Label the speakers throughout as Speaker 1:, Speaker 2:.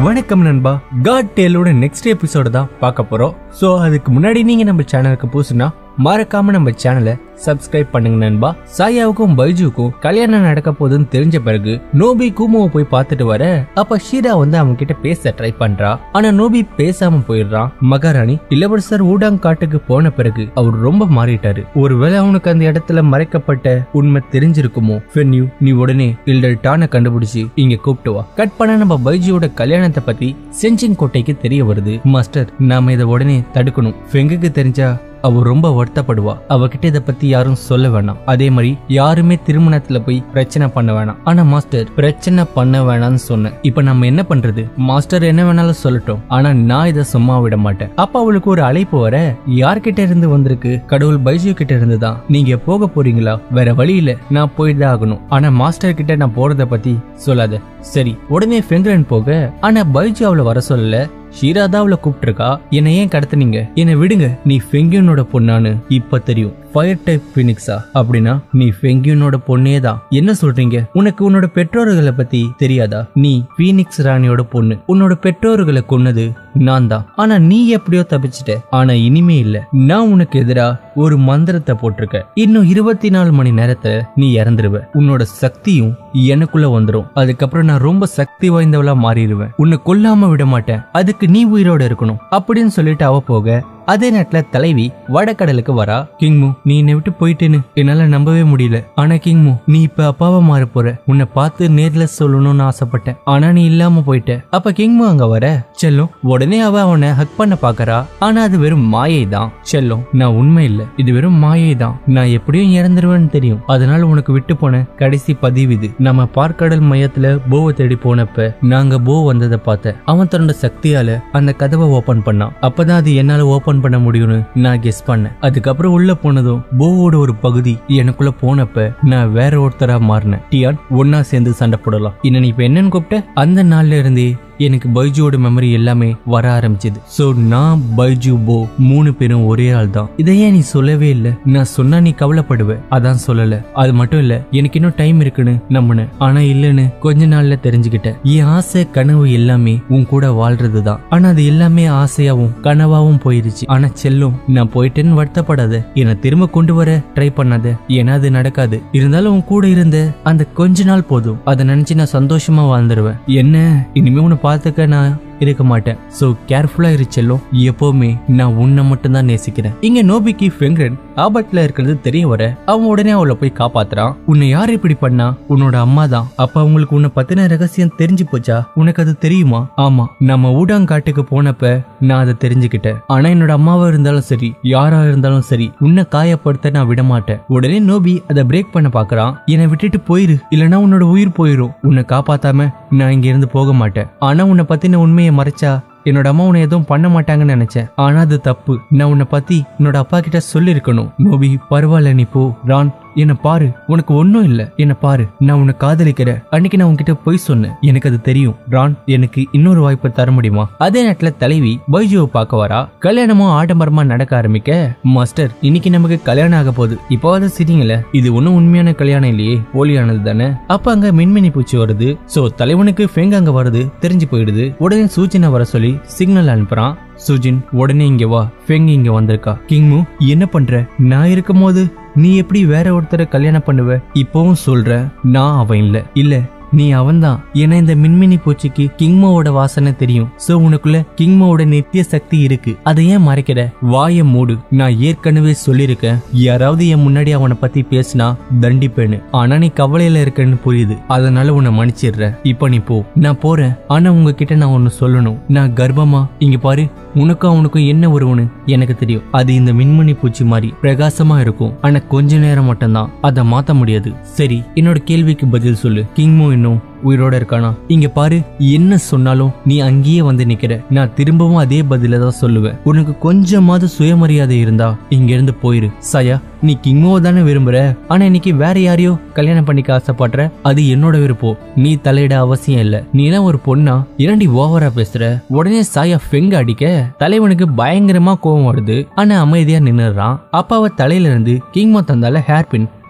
Speaker 1: வணக்கம் நண்பா God டேலோட next எபிசோட தான் பார்க்க போறோம் சோ அதுக்கு முன்னாடி நீங்க நம்ம சேனலுக்கு புதுசுனா மறக்காம நம்ம சேனலை சப்ஸ்கிரைப் பண்ணுங்க நண்பா சாயாவுக்கும் பைஜுக்கும் கல்யாணம் நடக்க போகுதுன்னு தெரிஞ்ச பிறகு நோபி குமுவை போய் பார்த்துட்டு வர அப்ப ஷீரா வந்து அவங்க கிட்ட பேச ட்ரை பண்றா ஆனா நோபி பேசாம போயிடுறான் மகாராணி இளவரசர் ஊடாங் காட்டுக்கு போன பிறகு அவர் ரொம்ப மாறிட்டாரு ஒருவேளை அவனுக்கு அந்த இடத்துல மறைக்கப்பட்ட உண்மை தெரிஞ்சிருக்குமோ ஃபென்யூ நீ உடனே இல்டர் டானை கண்டுபிடிச்சு இங்க கூப்பிட்டு வா கட் பண்ண நம்ம பைஜியோட கல்யாணத்தை பத்தி செஞ்சிங் கோட்டைக்கு தெரிய வருது மாஸ்டர் நாம இதை உடனே தடுக்கணும் ஃபெங்குக்கு தெரிஞ்சா அவ ரொம்ப வருத்தப்படுவா அவகிட்ட இத பத்தி யாரும் சொல்ல வேணாம் அதே மாதிரி யாருமே திருமணத்துல போய் பிரச்சனை பண்ண வேணாம் ஆனா மாஸ்டர் பிரச்சனை பண்ண வேணாம்னு சொன்னேன் இப்ப நம்ம என்ன பண்றது மாஸ்டர் என்ன வேணாலும் சொல்லட்டும் ஆனா நான் இத சும்மா விட மாட்டேன் அப்ப அவளுக்கு ஒரு அழைப்பு வர யார்கிட்ட இருந்து வந்திருக்கு கடவுள் பைஜு கிட்ட இருந்து தான் நீங்க போக போறீங்களா வேற வழி இல்ல நான் போயிட்டு தான் ஆகணும் ஆனா மாஸ்டர் கிட்ட நான் போறத பத்தி சொல்லாத சரி உடனே ஃபெங்கரன் போக ஆனா பைஜு அவளை வர சொல்லல ஷீரா தான் அவளை கூப்பிட்டுருக்கா என்னை ஏன் கடத்துனீங்க என்னை விடுங்க நீ ஃபெங்கியனோட பொண்ணான்னு இப்ப தெரியும் ஃபயர் டைப் பினிக்ஸா அப்படின்னா நீ ஃபெங்கியனோட பொண்ணே தான் என்ன சொல்றீங்க உனக்கு உன்னோட பெற்றோர்களை பத்தி தெரியாதா நீ பீனிக்ஸ் ராணியோட பொண்ணு உன்னோட பெற்றோர்களை கொன்னது நான் தான் ஆனா நீ எப்படியோ தப்பிச்சிட்ட ஆனா இனிமே இல்ல நான் உனக்கு எதிரா ஒரு மந்திரத்தை போட்டிருக்க இன்னும் இருபத்தி நாலு மணி நேரத்துல நீ இறந்துருவ உன்னோட சக்தியும் எனக்குள்ள வந்துரும் அதுக்கப்புறம் நான் ரொம்ப சக்தி வாய்ந்தவளா மாறிடுவேன் உன்னை கொல்லாம விட மாட்டேன் அதுக்கு நீ உயிரோட இருக்கணும் அப்படின்னு சொல்லிட்டு அவ போக அதே நேரத்துல தலைவி வடக்கடலுக்கு வரா கிங்மு நீ என்னை விட்டு போயிட்டேன்னு என்னால நம்பவே முடியல ஆனா கிங்மு நீ இப்ப அப்பாவா மாற போற உன்னை பார்த்து நேர்ல சொல்லணும்னு ஆசைப்பட்டேன் ஆனா நீ இல்லாம போயிட்ட அப்ப கிங்மு அங்க வர செல்லும் உடனே அவ அவனை ஹக் பண்ண பாக்குறா ஆனா அது வெறும் மாயை தான் செல்லும் நான் உண்மை இல்ல இது வெறும் மாயை தான் நான் எப்படியும் இறந்துருவேன்னு தெரியும் அதனால உனக்கு விட்டு போன கடைசி பதிவு இது நம்ம பார்க்கடல் மையத்துல போவை தேடி போனப்ப நாங்க போ வந்ததை பார்த்தேன் அவன் தன்னோட சக்தியால அந்த கதவை ஓபன் பண்ணான் அப்பதான் அது என்னால ஓபன் பண்ண முடியும்னு நான் கெஸ் பண்ணேன் அதுக்கப்புறம் உள்ள போனதும் போவோட ஒரு பகுதி எனக்குள்ள போனப்ப நான் வேற ஒருத்தரா மாறினேன் டியான் ஒன்னா சேர்ந்து சண்டை போடலாம் என்ன நீ இப்ப என்னன்னு கூப்பிட்ட அந்த நாள்ல இருந்தே எனக்கு பைஜுவோட மெமரி எல்லாமே வர ஆரம்பிச்சது சோ நான் பைஜு போ மூணு பேரும் ஒரே ஆள் தான் இதை ஏன் நீ சொல்லவே இல்ல நான் சொன்னா நீ கவலைப்படுவ அதான் சொல்லல அது மட்டும் இல்ல எனக்கு இன்னும் டைம் இருக்குன்னு நம்பினேன் ஆனா இல்லன்னு கொஞ்ச நாள்ல தெரிஞ்சுக்கிட்டேன் என் ஆசை கனவு எல்லாமே உன் கூட வாழ்றது தான் ஆனா அது எல்லாமே ஆசையாவும் கனவாவும் போயிருச்சு ஆனா செல்லும் நான் போயிட்டேன்னு வருத்தப்படாத என்னை திரும்ப கொண்டு வர ட்ரை பண்ணாத ஏன்னா அது நடக்காது இருந்தாலும் உன் கூட இருந்த அந்த கொஞ்ச நாள் போதும் அதை நினைச்சு நான் சந்தோஷமா வாழ்ந்துருவேன் என்ன இனிமே உன்னை பார்த்துக்க நான் இருக்க மாட்டேன் சோ கேர்ஃபுல்லா இரு செல்லும் எப்பவுமே நான் உன்னை மட்டும் தான் நேசிக்கிறேன் இங்க நோபிக்கு ஃபெங்கரன் ஆபத்துல இருக்கிறது தெரிய வர அவன் உடனே அவளை போய் காப்பாத்துறான் உன்னை யார் இப்படி பண்ணா உன்னோட அம்மா தான் அப்ப அவங்களுக்கு உன்னை பத்தின ரகசியம் தெரிஞ்சு போச்சா உனக்கு அது தெரியுமா ஆமா நம்ம ஊடாங்காட்டுக்கு போனப்ப நான் அதை தெரிஞ்சுக்கிட்டேன் ஆனா என்னோட அம்மாவா இருந்தாலும் சரி யாரா இருந்தாலும் சரி உன்னை காயப்படுத்த நான் விட மாட்டேன் உடனே நோபி அதை பிரேக் பண்ண பாக்குறான் என்னை விட்டுட்டு போயிரு இல்லனா உன்னோட உயிர் போயிரும் உன்னை காப்பாத்தாம நான் இங்க இருந்து போக மாட்டேன் ஆனா உன்னை பத்தின உண்மையை மறைச்சா என்னோட அம்மா உன்னை எதுவும் பண்ண மாட்டாங்கன்னு நினைச்சேன் ஆனா அது தப்பு நான் உன்னை பத்தி என்னோட அப்பா கிட்ட சொல்லிருக்கணும் நோபி பரவாயில்ல நீ போ ரான் என்ன பாரு உனக்கு ஒன்னும் இல்ல என்ன பாரு நான் உன்னை காதலிக்கிறேன் அன்னைக்கு நான் உன்கிட்ட பொய் சொன்னேன் எனக்கு அது தெரியும் ரான் எனக்கு இன்னொரு வாய்ப்பு தர முடியுமா அதே நேரத்துல தலைவி பைஜுவை பார்க்க வரா கல்யாணமும் ஆடம்பரமா நடக்க ஆரம்பிக்க மாஸ்டர் இன்னைக்கு நமக்கு கல்யாணம் ஆக போகுது இப்போவாது சிரிங்களே இது ஒன்னும் உண்மையான கல்யாணம் இல்லையே போலியானது தானே அப்ப அங்க மின்மினி பூச்சி வருது சோ தலைவனுக்கு ஃபெங்க அங்க வருது தெரிஞ்சு போயிடுது உடனே சூச்சினை வர சொல்லி சிக்னல் அனுப்புறான் சுஜின் உடனே இங்க வா ஃபெங் இங்க வந்திருக்கா கிங்மு என்ன பண்ற நான் இருக்கும்போது நீ எப்படி வேற ஒருத்தரை கல்யாணம் பண்ணுவ இப்பவும் சொல்ற நான் அவன் இல்ல இல்ல நீ அவன்தான் ஏன்னா இந்த மின்மினி பூச்சிக்கு கிங்மோவோட வாசனை தெரியும் சோ உனக்குள்ள கிங்மோவோட நித்திய சக்தி இருக்கு அதை ஏன் மறைக்கிற வாய மூடு நான் ஏற்கனவே சொல்லியிருக்கேன் யாராவது என் முன்னாடி அவனை பத்தி பேசினா தண்டிப்பேன்னு ஆனா நீ கவலையில இருக்கன்னு புரியுது அதனால உன்னை மன்னிச்சிடுறேன் இப்ப நீ போ நான் போறேன் ஆனா உங்ககிட்ட நான் ஒன்னு சொல்லணும் நான் கர்ப்பமா இங்க பாரு உனக்கும் அவனுக்கும் என்ன உறவுன்னு எனக்கு தெரியும் அது இந்த மின்மணி பூச்சி மாதிரி பிரகாசமா இருக்கும் ஆனா கொஞ்ச நேரம் மட்டும்தான் அதை மாத்த முடியாது சரி என்னோட கேள்விக்கு பதில் சொல்லு கிங்மோ இன்னும் உயிரோட இருக்கானா இங்க பாரு என்ன சொன்னாலும் நீ அங்கேயே வந்து நிக்கிற நான் திரும்பவும் அதே பதில தான் சொல்லுவேன் உனக்கு கொஞ்சமாவது சுயமரியாதை இருந்தா இங்க இருந்து போயிரு சயா நீ கிங்கோ தானே விரும்புற ஆனா இன்னைக்கு வேற யாரையோ கல்யாணம் பண்ணிக்க ஆசைப்படுற அது என்னோட விருப்பம் நீ தலையிட அவசியம் இல்ல நீ எல்லாம் ஒரு பொண்ணா இரண்டி ஓவரா பேசுற உடனே சாயா ஃபெங்க அடிக்க தலைவனுக்கு பயங்கரமா கோவம் வருது ஆனா அமைதியா நின்னுறான் அப்பாவ தலையில இருந்து கிங்மோ தந்தால ஹேர் பின்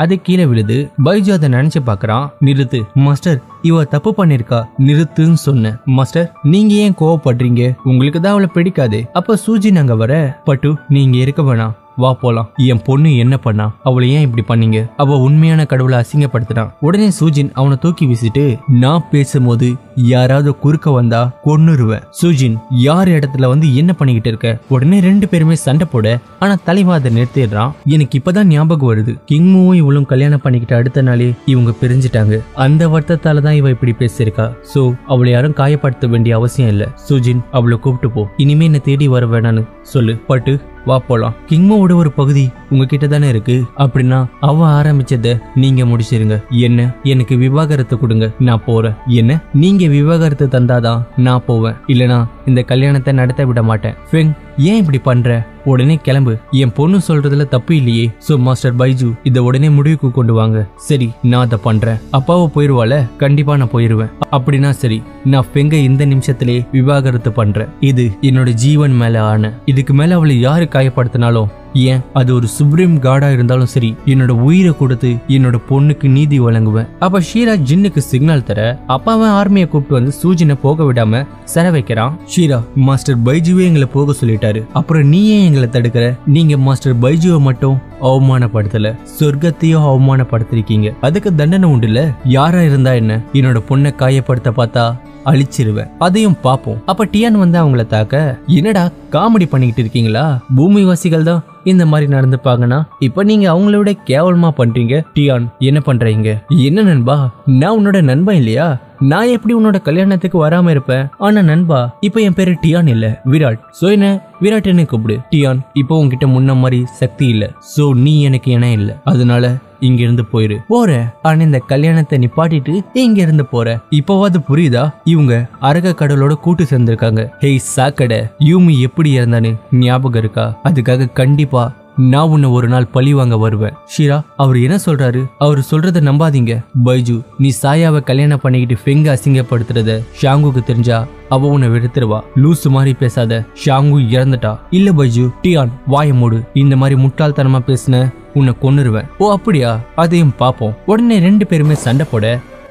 Speaker 1: அது கீழே விழுது பைஜு அதை நினைச்சு பார்க்கறான் நிறுத்து மாஸ்டர் இவ தப்பு பண்ணிருக்கா நிறுத்துன்னு சொன்னேன் மாஸ்டர் நீங்க ஏன் கோவப்படுறீங்க உங்களுக்கு தான் அவளை பிடிக்காது அப்ப சூஜி நாங்க வர பட்டு நீங்க இருக்க வேணாம் வா போலாம் என் பொண்ணு என்ன பண்ணா அவளை ஏன் இப்படி பண்ணீங்க அவ உண்மையான கடவுளை அசிங்கப்படுத்தினான் உடனே சூஜின் அவனை தூக்கி வீசிட்டு நான் பேசும்போது யாராவது குறுக்க வந்தா கொன்னுருவேன் சூஜின் யார் இடத்துல வந்து என்ன பண்ணிக்கிட்டு இருக்க உடனே ரெண்டு பேருமே சண்டை போட ஆனா தலைவா அதை நிறுத்திடுறான் எனக்கு இப்பதான் ஞாபகம் வருது கிங்முவும் இவளும் கல்யாணம் பண்ணிக்கிட்ட அடுத்த நாளே இவங்க பிரிஞ்சிட்டாங்க அந்த வருத்தத்தால தான் இவ இப்படி பேசியிருக்கா சோ அவளை யாரும் காயப்படுத்த வேண்டிய அவசியம் இல்ல சூஜின் அவளை கூப்பிட்டு போ இனிமே என்ன தேடி வர வேணான்னு சொல்லு பட்டு வா போலாம் கிங்மோட ஒரு பகுதி உங்ககிட்ட தானே இருக்கு அப்படின்னா அவ ஆரம்பிச்சத நீங்க முடிச்சிருங்க என்ன எனக்கு விவாகரத்து கொடுங்க நான் போறேன் என்ன நீங்க விவாகரத்து தந்தாதான் நான் போவேன் இல்லனா இந்த கல்யாணத்தை நடத்த விட மாட்டேன் ஃபெங் ஏன் இப்படி பண்ற உடனே கிளம்பு என் பொண்ணு சொல்றதுல தப்பு இல்லையே சோ மாஸ்டர் பைஜு இத உடனே முடிவுக்கு கொண்டு வாங்க சரி நான் அதை பண்றேன் அப்பாவை போயிருவால கண்டிப்பா நான் போயிருவேன் அப்படின்னா சரி நான் ஃபெங்க இந்த நிமிஷத்திலே விவாகரத்து பண்றேன் இது என்னோட ஜீவன் மேல ஆன இதுக்கு மேல அவளை யாரு காயப்படுத்தினாலும் ஏன் அது ஒரு சுப்ரீம் காடா இருந்தாலும் சரி என்னோட உயிரை கொடுத்து என்னோட பொண்ணுக்கு நீதி வழங்குவேன் அப்ப ஷீரா ஜின்னுக்கு சிக்னல் தர அப்பாவன் ஆர்மியை கூப்பிட்டு வந்து சூஜினை போக விடாம சிற வைக்கிறான் ஷீரா மாஸ்டர் பைஜுவே எங்களை போக சொல்லிட்டாரு அப்புறம் நீ ஏன் எங்களை தடுக்கிற நீங்க மாஸ்டர் பைஜுவை மட்டும் அவமானப்படுத்தல சொர்க்கத்தையும் அவமானப்படுத்திருக்கீங்க அதுக்கு தண்டனை உண்டுல யாரா இருந்தா என்ன என்னோட பொண்ணை காயப்படுத்த பார்த்தா அழிச்சிருவேன் அதையும் பார்ப்போம் அப்ப டியான் வந்து அவங்கள தாக்க என்னடா காமெடி பண்ணிக்கிட்டு இருக்கீங்களா பூமிவாசிகள் தான் இந்த மாதிரி நடந்துப்பாங்கன்னா இப்ப நீங்க அவங்கள விட கேவலமா பண்றீங்க டியான் என்ன பண்றீங்க என்ன நண்பா நான் உன்னோட நண்பன் இல்லையா நான் எப்படி உன்னோட கல்யாணத்துக்கு வராம இருப்பேன் ஆனா நண்பா இப்ப என் பேரு டியான் இல்ல விராட் சோ என்ன விராட் என்ன கூப்பிடு டியான் இப்போ உன்கிட்ட முன்ன மாதிரி சக்தி இல்ல சோ நீ எனக்கு இனம் இல்ல அதனால இங்க இருந்து போயிரு போற ஆனா இந்த கல்யாணத்தை நிப்பாட்டிட்டு இங்க இருந்து போற இப்போவாது புரியுதா இவங்க அரக கடலோட கூட்டு சேர்ந்திருக்காங்க ஹேய் சாக்கடை யூமி எப்படி இறந்தானு ஞாபகம் இருக்கா அதுக்காக கண்டிப்பா நான் உன்னை ஒரு நாள் பழி வாங்க வருவேன் ஷீரா அவர் என்ன சொல்றாரு அவர் சொல்றத நம்பாதீங்க பைஜு நீ சாயாவை கல்யாணம் பண்ணிக்கிட்டு ஃபெங்க அசிங்கப்படுத்துறத ஷாங்குக்கு தெரிஞ்சா அவ உன்னை வெறுத்துருவா லூசு மாதிரி பேசாத ஷாங்கு இறந்துட்டா இல்ல பைஜு டியான் வாய மூடு இந்த மாதிரி முட்டாள்தனமா பேசுன உன்னை கொன்னுருவேன் ஓ அப்படியா அதையும் பாப்போம் உடனே ரெண்டு பேருமே சண்டை போட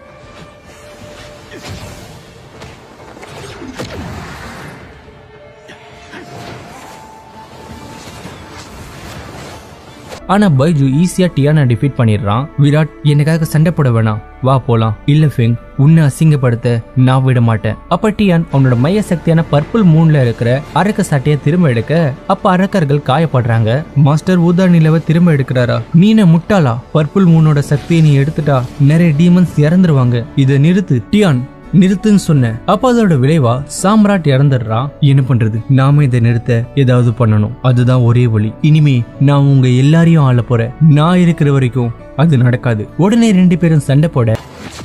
Speaker 1: ஆனா பைஜு ஈஸியா டியானா டிஃபீட் பண்ணிடுறான் விராட் எனக்காக சண்டை போட வேணாம் வா போலாம் இல்ல ஃபெங் உன்னை அசிங்கப்படுத்த நான் விட மாட்டேன் அப்ப டியான் அவனோட மைய சக்தியான பர்பிள் மூன்ல இருக்கிற அரக்க சட்டையை திரும்ப எடுக்க அப்ப அரக்கர்கள் காயப்படுறாங்க மாஸ்டர் ஊதா நிலவை திரும்ப எடுக்கிறாரா நீன முட்டாளா பர்பிள் மூனோட சக்தியை நீ எடுத்துட்டா நிறைய டீமன்ஸ் இறந்துருவாங்க இதை நிறுத்து டியான் நிறுத்துன்னு சொன்னேன் அப்ப அதோட விளைவா சாம்ராட் இறந்துடுறான் என்ன பண்றது நாம இதை நிறுத்த ஏதாவது பண்ணணும் அதுதான் ஒரே வழி இனிமே நான் உங்க எல்லாரையும் ஆள போறேன் நான் இருக்கிற வரைக்கும் அது நடக்காது உடனே ரெண்டு பேரும் சண்டை போட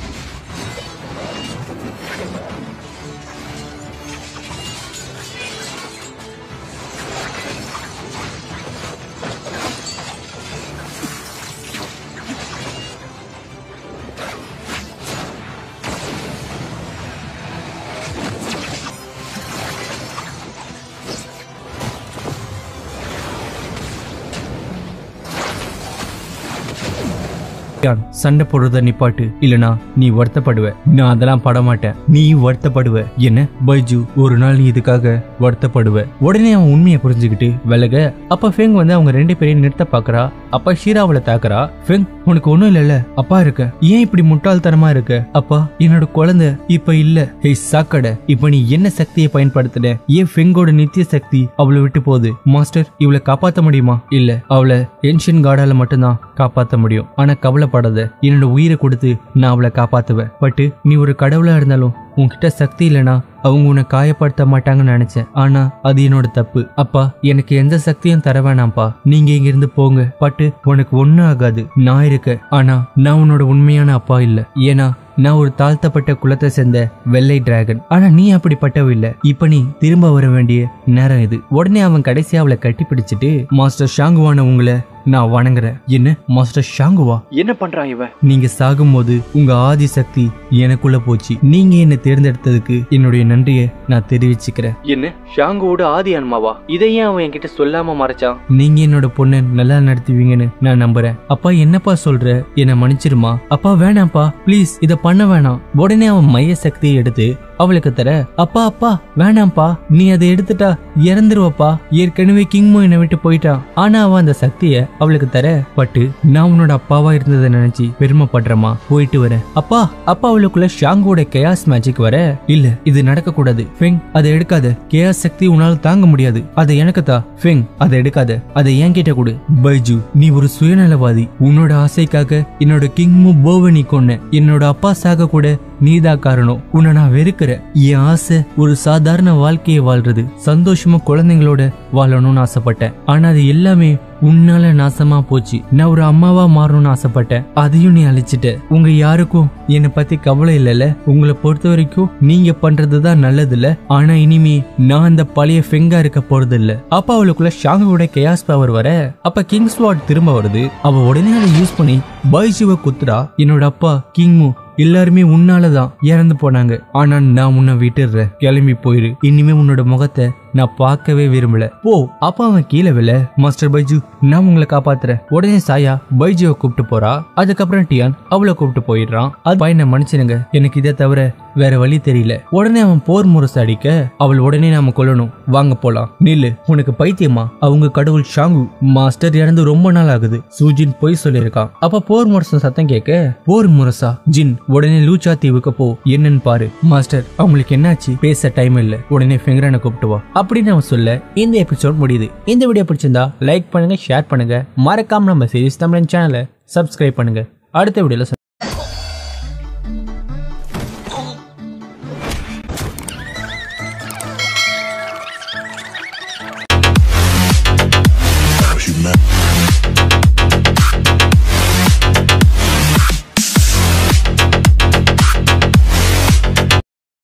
Speaker 1: யான் சண்டை போடுறத நிப்பாட்டு இல்லனா நீ வருத்தப்படுவ நான் அதெல்லாம் பட மாட்டேன் நீ வருத்தப்படுவ என்ன பைஜு ஒரு நாள் நீ இதுக்காக வருத்தப்படுவ உடனே அவன் உண்மையை புரிஞ்சுக்கிட்டு விலக அப்ப ஃபெங் வந்து அவங்க ரெண்டு பேரையும் நிறுத்த பாக்குறா அப்ப ஷீராவளை தாக்குறா ஃபெங் உனக்கு ஒண்ணும் இல்லல்ல அப்பா இருக்க ஏன் இப்படி முட்டாள்தனமா இருக்க அப்பா என்னோட குழந்தை இப்ப இல்ல ஹே சாக்கடை இப்ப நீ என்ன சக்தியை பயன்படுத்தின ஏன் ஃபெங்கோட நித்திய சக்தி அவளை விட்டு போகுது மாஸ்டர் இவளை காப்பாத்த முடியுமா இல்ல அவளை ஏன்ஷியன் காடால மட்டும்தான் காப்பாத்த முடியும் ஆனா கவலைப்படாத என்னோட உயிரை கொடுத்து நான் அவளை காப்பாத்துவேன் பட்டு நீ ஒரு கடவுளா இருந்தாலும் உன்கிட்ட சக்தி இல்லனா அவங்க உன்னை காயப்படுத்த மாட்டாங்கன்னு நினைச்சேன் ஆனா அது என்னோட தப்பு அப்பா எனக்கு எந்த சக்தியும் தர வேணாம்ப்பா நீங்க இங்க இருந்து போங்க பட்டு உனக்கு ஒண்ணும் ஆகாது நான் இருக்க ஆனா நான் உன்னோட உண்மையான அப்பா இல்ல ஏன்னா நான் ஒரு தாழ்த்தப்பட்ட குலத்தை சேர்ந்த வெள்ளை டிராகன் ஆனா நீ அப்படிப்பட்டவ இல்ல இப்ப நீ திரும்ப வர வேண்டிய நேரம் இது உடனே அவன் கடைசியா அவளை கட்டி பிடிச்சிட்டு மாஸ்டர் ஷாங்குவான உங்களை நான் வணங்குறேன் என்ன மாஸ்டர் ஷாங்குவா
Speaker 2: என்ன பண்றான் இவன்
Speaker 1: நீங்க சாகும்போது உங்க ஆதி சக்தி எனக்குள்ள போச்சு நீங்க என்ன தேர்ந்தெடுத்ததுக்கு என்னுடைய நன்றியை நான் தெரிவிச்சுக்கிறேன்
Speaker 2: என்ன ஷாங்குவோட ஆதி அன்மாவா இதை ஏன் அவன் என்கிட்ட சொல்லாம மறைச்சான்
Speaker 1: நீங்க என்னோட பொண்ணை நல்லா நடத்துவீங்கன்னு நான் நம்புறேன் அப்பா என்னப்பா சொல்ற என்ன மன்னிச்சிருமா அப்பா வேணாம்ப்பா ப்ளீஸ் இத பண்ண வேணாம் உடனே அவன் மைய சக்தியை எடுத்து அவளுக்கு தர அப்பா அப்பா வேணாம்ப்பா நீ அதை எடுத்துட்டா இறந்துருவப்பா ஏற்கனவே கிங்மோ என்னை விட்டு போயிட்டான் ஆனா அவன் அந்த சக்திய அவளுக்கு தர பட்டு நான் உன்னோட அப்பாவா இருந்ததை நினைச்சு பெருமைப்படுறமா போயிட்டு வரேன் அப்பா அப்பா அவளுக்குள்ள ஷாங்கோட கேயாஸ் மேஜிக் வர இல்ல இது நடக்க கூடாது ஃபெங் அதை எடுக்காத கேயாஸ் சக்தி உன்னால தாங்க முடியாது அதை எனக்கு தா ஃபெங் அதை எடுக்காத அதை என்கிட்ட கொடு பைஜு நீ ஒரு சுயநலவாதி உன்னோட ஆசைக்காக என்னோட கிங்மு போவை நீ கொன்ன என்னோட அப்பா சாக கூட நீதா காரணம் உன்னை நான் வெறுக்கிறேன் என் ஆசை ஒரு சாதாரண வாழ்க்கையை வாழ்றது சந்தோஷமா குழந்தைங்களோட வாழணும்னு ஆசைப்பட்டேன் ஆனா அது எல்லாமே உன்னால நாசமா போச்சு நான் ஒரு அம்மாவா மாறணும்னு ஆசைப்பட்டேன் அதையும் நீ அழிச்சிட்ட உங்க யாருக்கும் என்னை பத்தி கவலை இல்லைல்ல உங்களை பொறுத்த வரைக்கும் நீங்க பண்றதுதான் நல்லது இல்ல ஆனா இனிமே நான் அந்த பழைய ஃபெங்கா இருக்க போறது இல்ல அப்ப அவளுக்குள்ள ஷாங்கோட கேயாஸ் பவர் வர அப்ப கிங் ஸ்வாட் திரும்ப வருது அவ உடனே அதை யூஸ் பண்ணி பைஜுவை குத்துறா என்னோட அப்பா கிங்மு எல்லாருமே உன்னாலதான் இறந்து போனாங்க ஆனா நான் உன்னை விட்டுடுறேன் கிளம்பி போயிரு இனிமே உன்னோட முகத்தை நான் பார்க்கவே விரும்பல போ அப்பா அவன் கீழே விழ மாஸ்டர் பைஜு நான் உங்களை காப்பாத்துறேன் உடனே சாயா பைஜுவை கூப்பிட்டு போறா அதுக்கப்புறம் டியான் அவளை கூப்பிட்டு போயிடுறான் அது பையனை மன்னிச்சிருங்க எனக்கு இதை தவிர வேற வழி தெரியல உடனே அவன் போர் முரசு அடிக்க அவள் உடனே நாம கொல்லணும் வாங்க போலாம் நில்லு உனக்கு பைத்தியமா அவங்க கடவுள் ஷாங்கு மாஸ்டர் இறந்து ரொம்ப நாள் ஆகுது சூஜின் பொய் சொல்லியிருக்கான் அப்ப போர் முரசு சத்தம் கேட்க போர் முரசா ஜின் உடனே லூச்சா தீவுக்கு போ என்னன்னு பாரு மாஸ்டர் அவங்களுக்கு என்னாச்சு பேச டைம் இல்ல உடனே ஃபிங்கரனை கூப்பிட்டு வா அப்படின்னு அவன் சொல்ல இந்த எபிசோட் முடியுது இந்த வீடியோ பிடிச்சிருந்தா லைக் பண்ணுங்க ஷேர் பண்ணுங்க மறக்காம நம்ம சீரிஸ் தமிழன் சேனலை சப்ஸ்கிரைப் பண்ணுங்க அடுத்த வீடியோல